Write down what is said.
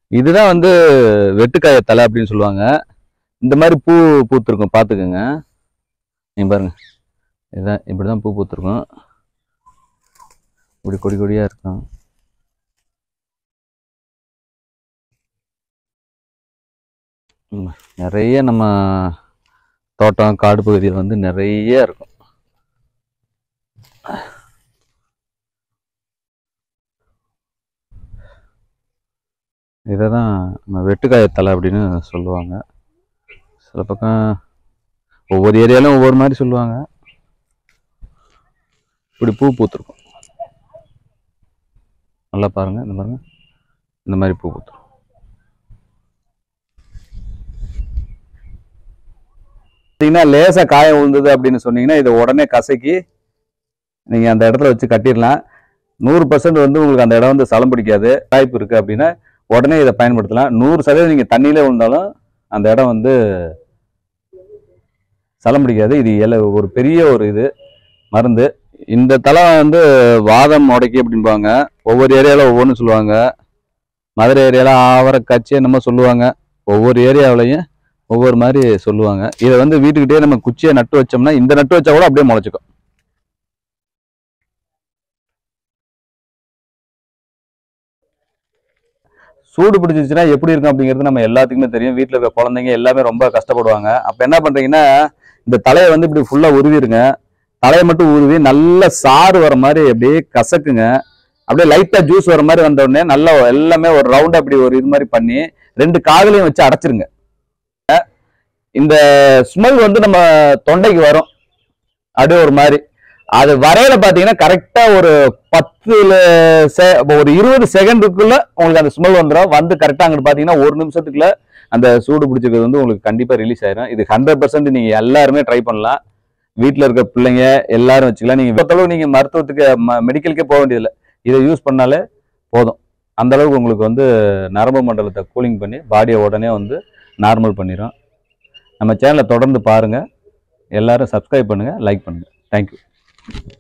இதுதான் வந்து வெட்டுக்காய தலை அப்படின்னு சொல்லுவாங்க இந்த மாதிரி பூ பூத்திருக்கும் பார்த்துக்கோங்க நீங்க பாருங்க இதுதான் இப்படிதான் பூ பூத்திருக்கும் இப்படி கொடி கொடியா இருக்கும் ம், நிறைய நம்ம தோட்டம் காடு பகுதியில் வந்து நிறைய இருக்கும் இதை தான் நம்ம வெட்டுக்காய தலை அப்படின்னு சொல்லுவாங்க சில பக்கம் ஒவ்வொரு ஏரியாலும் ஒவ்வொரு மாதிரி சொல்லுவாங்க இப்படி பூ பூத்திருக்கும் நல்லா பாருங்க இந்த பாருங்க இந்த மாதிரி பூ பூத்திருக்கும் பார்த்தீங்கன்னா லேசா காயம் விழுந்தது அப்படின்னு சொன்னீங்கன்னா இதை உடனே கசக்கி நீங்க அந்த இடத்துல வச்சு கட்டிடலாம் நூறு பர்சன்ட் வந்து உங்களுக்கு அந்த இடம் வந்து சலம் பிடிக்காது வாய்ப்பு இருக்கு அப்படின்னா உடனே இதை பயன்படுத்தலாம் நூறு சதவீதம் நீங்க தண்ணியிலே விழுந்தாலும் அந்த இடம் வந்து சலம் பிடிக்காது இது இல ஒரு பெரிய ஒரு இது மருந்து இந்த தலை வந்து வாதம் உடைக்கி அப்படிம்பாங்க ஒவ்வொரு ஏரியாவில் ஒவ்வொன்றும் சொல்லுவாங்க மதுரை ஏரியாவில் ஆவரக்காட்சி என்னமோ சொல்லுவாங்க ஒவ்வொரு ஏரியாவிலையும் ஒவ்வொரு மாதிரி சொல்லுவாங்க இதை வந்து வீட்டுக்கிட்டே நம்ம குச்சியை நட்டு வச்சோம்னா இந்த நட்டு வச்சா கூட அப்படியே முளைச்சிக்கும் சூடு பிடிச்சிச்சுன்னா எப்படி இருக்கும் அப்படிங்கிறது நம்ம எல்லாத்துக்குமே தெரியும் வீட்டில் இருக்க குழந்தைங்க எல்லாமே ரொம்ப கஷ்டப்படுவாங்க அப்போ என்ன பண்ணுறீங்கன்னா இந்த தலையை வந்து இப்படி ஃபுல்லாக உருவிருங்க தலையை மட்டும் உருவி நல்ல சாறு வர மாதிரி அப்படியே கசக்குங்க அப்படியே லைட்டாக ஜூஸ் வர மாதிரி வந்த உடனே நல்லா எல்லாமே ஒரு ரவுண்ட் அப்படி ஒரு இது மாதிரி பண்ணி ரெண்டு காதுலையும் வச்சு அடைச்சிருங்க இந்த ஸ்மெல் வந்து நம்ம தொண்டைக்கு வரும் அப்படியே ஒரு மாதிரி அது வரையில பாத்தீங்கன்னா கரெக்டா ஒரு பத்துல செ- ஒரு இருபது செகண்டுக்குள்ள உங்களுக்கு அந்த ஸ்மெல் வந்துடும் வந்து கரெக்டா அங்கிட்டு பாத்தீங்கன்னா ஒரு நிமிஷத்துக்குள்ள அந்த சூடு பிடிச்சிக்கிறது வந்து உங்களுக்கு கண்டிப்பா ரிலீஸ் ஆயிரும் இது ஹண்ட்ரட் பர்சன்ட் நீங்க எல்லாருமே ட்ரை பண்ணலாம் வீட்ல இருக்க பிள்ளைங்க எல்லாரும் வச்சுக்கலாம் நீங்க பொறுத்தளவு நீங்க மருத்துவத்துக்கு மெடிக்கலுக்கே போக வேண்டியதில்லை இதை யூஸ் பண்ணாலே போதும் அந்த அளவுக்கு உங்களுக்கு வந்து நரம்பு மண்டலத்தை கூலிங் பண்ணி பாடியை உடனே வந்து நார்மல் பண்ணிடும் நம்ம சேனலை தொடர்ந்து பாருங்க எல்லாரும் சப்ஸ்கிரைப் பண்ணுங்க லைக் பண்ணுங்க தேங்க்யூ